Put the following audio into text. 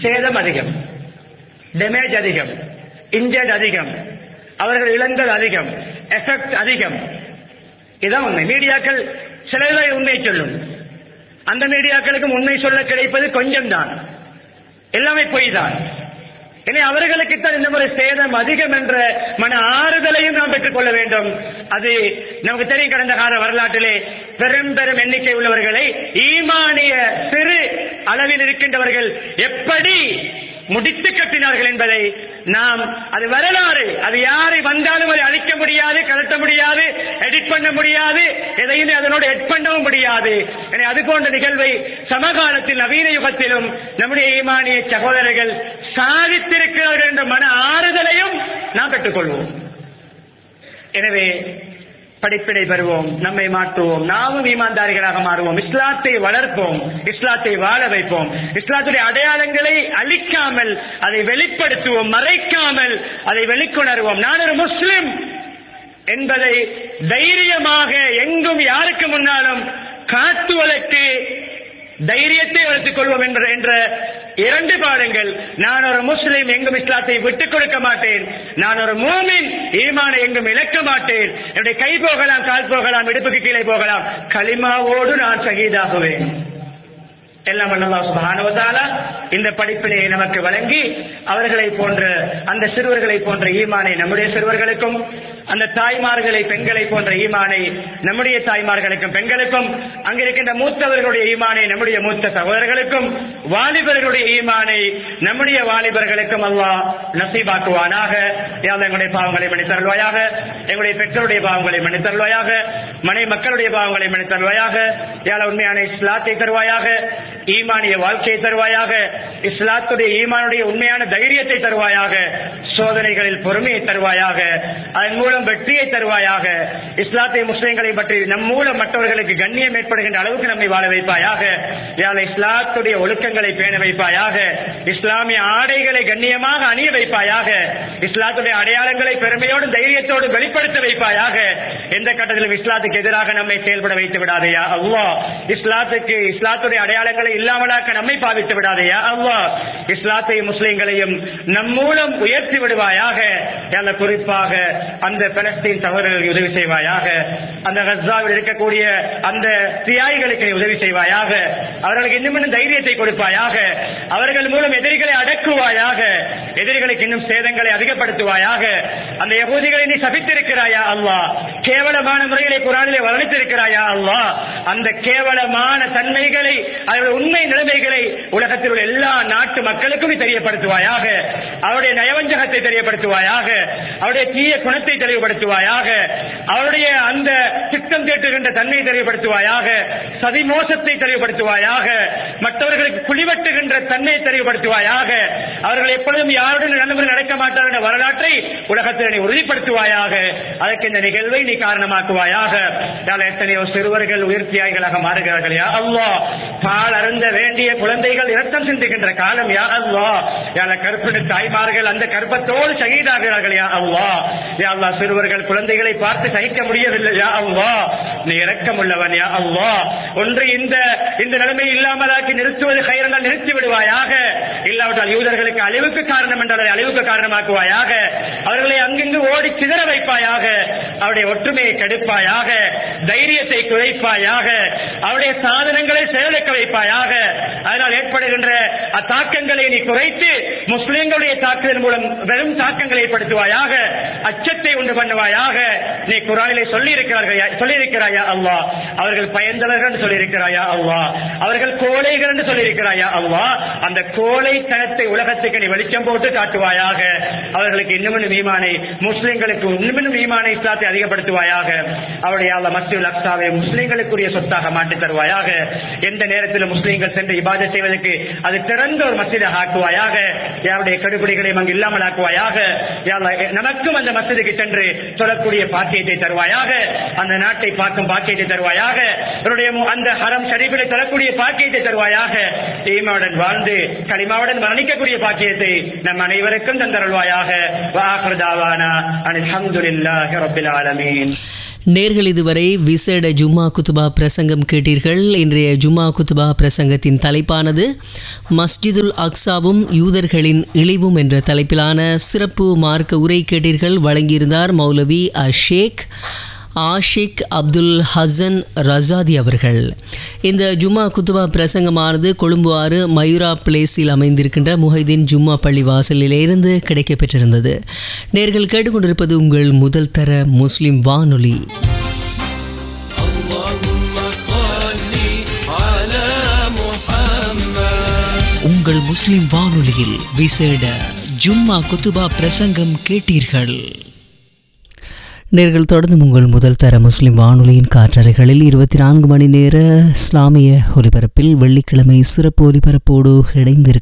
சேதம் அதிகம் டேமேஜ் அதிகம் இன்ஜர்ட் அதிகம் அவர்கள் இழந்தது அதிகம் எஃபெக்ட் அதிகம் இதான் உண்மை மீடியாக்கள் சிலதை உண்மை சொல்லும் அந்த மீடியாக்களுக்கும் உண்மை சொல்ல கிடைப்பது கொஞ்சம் தான் எல்லாமே பொய் தான் எனவே அவர்களுக்குத்தான் இந்த முறை சேதம் அதிகம் என்ற மன ஆறுதலையும் நாம் பெற்றுக் கொள்ள வேண்டும் அது நமக்கு தெரியும் கடந்த கால வரலாற்றிலே பெரும் பெரும் எண்ணிக்கை உள்ளவர்களை ஈமானிய சிறு அளவில் இருக்கின்றவர்கள் எப்படி முடித்து கட்டினார்கள் என்பதை நாம் அது வரலாறு அது யாரை வந்தாலும் அதை அழிக்க முடியாது கலட்ட முடியாது எடிட் பண்ண முடியாது எதையுமே அதனோடு எட் பண்ணவும் முடியாது எனவே அது போன்ற நிகழ்வை சமகாலத்தில் நவீன யுகத்திலும் நம்முடைய ஈமானிய சகோதரர்கள் சாதித்திருக்கிறார்கள் என்ற மன ஆறுதலையும் நாம் பெற்றுக்கொள்வோம் எனவே படிப்பினை பெறுவோம் நம்மை மாற்றுவோம் நாமும் ஈமான்தாரிகளாக மாறுவோம் இஸ்லாத்தை வளர்ப்போம் இஸ்லாத்தை வாழ வைப்போம் இஸ்லாத்துடைய அடையாளங்களை அழிக்காமல் அதை வெளிப்படுத்துவோம் மறைக்காமல் அதை வெளிக்கொணர்வோம் நான் ஒரு முஸ்லிம் என்பதை தைரியமாக எங்கும் யாருக்கு முன்னாலும் காட்டுவதற்கு தைரியத்தை வளர்த்துக் கொள்வோம் என்ற என்ற இரண்டு பாடங்கள் நான் ஒரு முஸ்லிம் எங்கும் இஸ்லாத்தை விட்டுக் கொடுக்க மாட்டேன் நான் ஒரு மூமின் ஈமானை எங்கும் இழக்க மாட்டேன் என்னுடைய கை போகலாம் கால் போகலாம் இடுப்புக்கு கீழே போகலாம் களிமாவோடு நான் ஷஹீதாகுவேன் எல்லாம் அல்லாஹ் சுப்ஹானஹு வ தஆலா இந்த படிப்பினை நமக்கு வழங்கி அவர்களை போன்ற அந்த சிறுவர்களை போன்ற ஈமானை நம்முடைய சிறுவர்களுக்கும் அந்த தாய்மார்களை பெண்களை போன்ற ஈமானை நம்முடைய தாய்மார்களுக்கும் பெண்களுக்கும் அங்கிருக்கின்ற மூத்தவர்களுடைய ஈமானை நம்முடைய மூத்த சகோதரர்களுக்கும் வாலிபர்களுடைய ஈமானை நம்முடைய வாலிபர்களுக்கும் அல்லாஹ் நசீபாக்குவானாக யாழ் எங்களுடைய பாவங்களை மன்னித்தருள்வாயாக எங்களுடைய பெற்றோருடைய பாவங்களை மன்னித்தருள்வாயாக மனை மக்களுடைய பாவங்களை மன்னித்தருள்வாயாக யாழ் உண்மையான இஸ்லாத்தை தருவாயாக ஈமானிய வாழ்க்கையை தருவாயாக இஸ்லாத்துடைய ஈமானுடைய உண்மையான தைரியத்தை தருவாயாக சோதனைகளில் பொறுமையை தருவாயாக அதன் மூலம் வெற்றியை தருவாயாக இஸ்லாத்தை முஸ்லிம்களை பற்றி நம் மூலம் மற்றவர்களுக்கு கண்ணியம் ஏற்படுகின்ற அளவுக்கு நம்மை வாழ வைப்பாயாக யாழ் இஸ்லாத்துடைய ஒழுக்கங்களை பேண வைப்பாயாக இஸ்லாமிய ஆடைகளை கண்ணியமாக அணிய வைப்பாயாக இஸ்லாத்துடைய அடையாளங்களை பெருமையோடு தைரியத்தோடு வெளிப்படுத்த வைப்பாயாக எந்த கட்டத்திலும் இஸ்லாத்துக்கு எதிராக நம்மை செயல்பட வைத்து விடாதையா அவ்வா இஸ்லாத்துக்கு இஸ்லாத்துடைய அடையாளங்களை இல்லாமலாக்க நம்மை பாவித்து விடாதையா அவ்வா இஸ்லாத்தை முஸ்லிம்களையும் நம் மூலம் உயர்த்தி விடுவாயாக அல்ல குறிப்பாக அந்த பலஸ்தீன் சகோதரர்களுக்கு உதவி செய்வாயாக அந்த கஸ்ஸாவில் இருக்கக்கூடிய அந்த தியாகிகளுக்கு நீ உதவி செய்வாயாக அவர்களுக்கு இன்னும் இன்னும் தைரியத்தை கொடுப்பாயாக அவர்கள் மூலம் எதிரிகளை அடக்குவாயாக எதிரிகளுக்கு இன்னும் சேதங்களை அதிகப்படுத்துவாயாக அந்த யகூதிகளை நீ சபித்திருக்கிறாயா அல்லாஹ் கேவலமான முறைகளை குரானிலே வர்ணித்திருக்கிறாயா அல்லாஹ் அந்த கேவலமான தன்மைகளை அவருடைய உண்மை நிலைமைகளை உலகத்தில் உள்ள எல்லா நாட்டு மக்களுக்கும் நீ தெரியப்படுத்துவாயாக அவருடைய நயவஞ்சகத்தை தெரியப்படுத்துவாயாக அவருடைய தீய குணத்தை தெளிவுபடுத்துவாயாக அவருடைய அந்த திட்டம் தீட்டுகின்ற தன்மையை தெளிவுபடுத்துவாயாக சதி மோசத்தை தெளிவுபடுத்துவாயாக மற்றவர்களுக்கு குழிவட்டுகின்ற தன்மையை தெளிவுபடுத்துவாயாக அவர்கள் எப்பொழுதும் யாருடன் நடந்து நடக்க மாட்டார் என்ற வரலாற்றை உலகத்தில் நீ உறுதிப்படுத்துவாயாக அதற்கு இந்த நிகழ்வை நீ காரணமாக்குவாயாக யாழ் எத்தனையோ சிறுவர்கள் உயிர்த்தியாய்களாக மாறுகிறார்கள் யா அல்லாஹ் பால் அருந்த வேண்டிய குழந்தைகள் இரத்தம் சிந்துகின்ற காலம் யா அல்லாஹ் யாழ கற்பனை தாய்மார்கள் அந்த கற்பத்தோடு ஷஹீதாகிறார்கள் யா அல்லாஹ் யா அல்லாஹ் சிறுவர்கள் குழந்தைகளை பார்த்து சகிக்க முடியவில்லை யா அல்லாஹ் நீ இரக்கம் உள்ளவன் யா அல்லாஹ் ஒன்று இந்த இந்த நிலைமை இல்லாமலாக்கி நிறுத்துவது கைரனால் நிறுத்தி விடுவாயாக இல்லாவிட்டால் யூதர்களுக்கு அழிவுக்கு காரணம் என்றால் அதை அழிவுக்கு காரணமாக்குவாயாக அவர்களை அங்கிங்கு ஓடி சிதற வைப்பாயாக அவருடைய ஒற்றுமையை கெடுப்பாயாக தைரியத்தை குறைப்பாயாக அவருடைய சாதனங்களை செயலக்க வைப்பாயாக அதனால் ஏற்படுகின்ற அத்தாக்கங்களை நீ குறைத்து முஸ்லிம்களுடைய தாக்குதல் மூலம் வெறும் தாக்கங்களை ஏற்படுத்துவாயாக அச்சத்தை உண்டு பண்ணுவாயாக நீ குரானிலே சொல்லி இருக்கிறார்கள் சொல்லி இருக்கிறாயா அல்லாஹ் அவர்கள் பயந்தவர்கள் என்று சொல்லி இருக்கிறாயா அல்லாஹ் அவர்கள் கோழைகள் என்று சொல்லி இருக்கிறாயா அல்லாஹ் அந்த கோழைத்தனத்தை உலகத்துக்கு நீ வெளிச்சம் போட்டு காட்டுவாயாக அவர்களுக்கு இன்னும் இன்னும் ஈமானை முஸ்லிம்களுக்கு இன்னும் இன்னும் ஈமானை இஸ்லாத்தை அதிகப்படுத்துவாயாக அவருடைய அல்ல மஸ்ஜித் அக்ஸாவை முஸ்லிம்களுக்குரிய சொத்தாக மாற்றி தருவாயாக எந்த நேரத்தில் முஸ்லிம்கள் சென்று இபாதை செய்வதற்கு அது திறந்த ஒரு மஸ்ஜிதாக ஆக்குவாயாக யாருடைய கடுபிடிகளையும் அங்கு இல்லாமல் ஆக்குவாயாக யா அல்லாஹ், நமக்கும் அந்த மஸ்ஜிதுக்கு சென்று சொல்லக்கூடிய பாக்கியத்தை தருவாயாக அந்த நாட்டை பார்க்கும் பாக்கியத்தை தருவாயாக அவருடைய மு- அந்த ஹரம் ஷரீஃபிலே தரக்கூடிய பாக்கியத்தை தருவாயாக ஈமாவுடன் வாழ்ந்து களிமாவுடன் மரணிக்கக்கூடிய பாக்கியத்தை நம் அனைவருக்கும் தந்தருள்வாயாக வாஹர் தாவானா அனில் ஹம்துலில்லாஹி ரப்பில் ஆலமீன் நேர்கள் இதுவரை விசேட ஜும்மா குத்துபா பிரசங்கம் கேட்டீர்கள் இன்றைய ஜும்மா குத்துபா பிரசங்கத்தின் தலைப்பானது மஸ்ஜிதுல் அக்ஸாவும் யூதர்களின் இழிவும் என்ற தலைப்பிலான சிறப்பு மார்க்க உரை கேட்டீர்கள் வழங்கியிருந்தார் மௌலவி அஷேக் ஆஷிக் அப்துல் ஹசன் ரசாதி அவர்கள் இந்த ஜும்மா குத்துபா பிரசங்கமானது கொழும்பு ஆறு மயூரா பிளேஸில் அமைந்திருக்கின்ற முஹைதீன் ஜும்மா பள்ளி வாசலிலிருந்து கிடைக்கப்பெற்றிருந்தது நேர்கள் கேட்டுக்கொண்டிருப்பது உங்கள் முதல் தர முஸ்லிம் வானொலி உங்கள் முஸ்லிம் வானொலியில் விசேட ஜும்மா குத்துபா பிரசங்கம் கேட்டீர்கள் நேர்கள் தொடர்ந்து உங்கள் முதல் தர முஸ்லிம் வானொலியின் காற்றறைகளில் இருபத்தி நான்கு மணி நேர இஸ்லாமிய ஒலிபரப்பில் வெள்ளிக்கிழமை சிறப்பு ஒலிபரப்போடு இணைந்திருக்க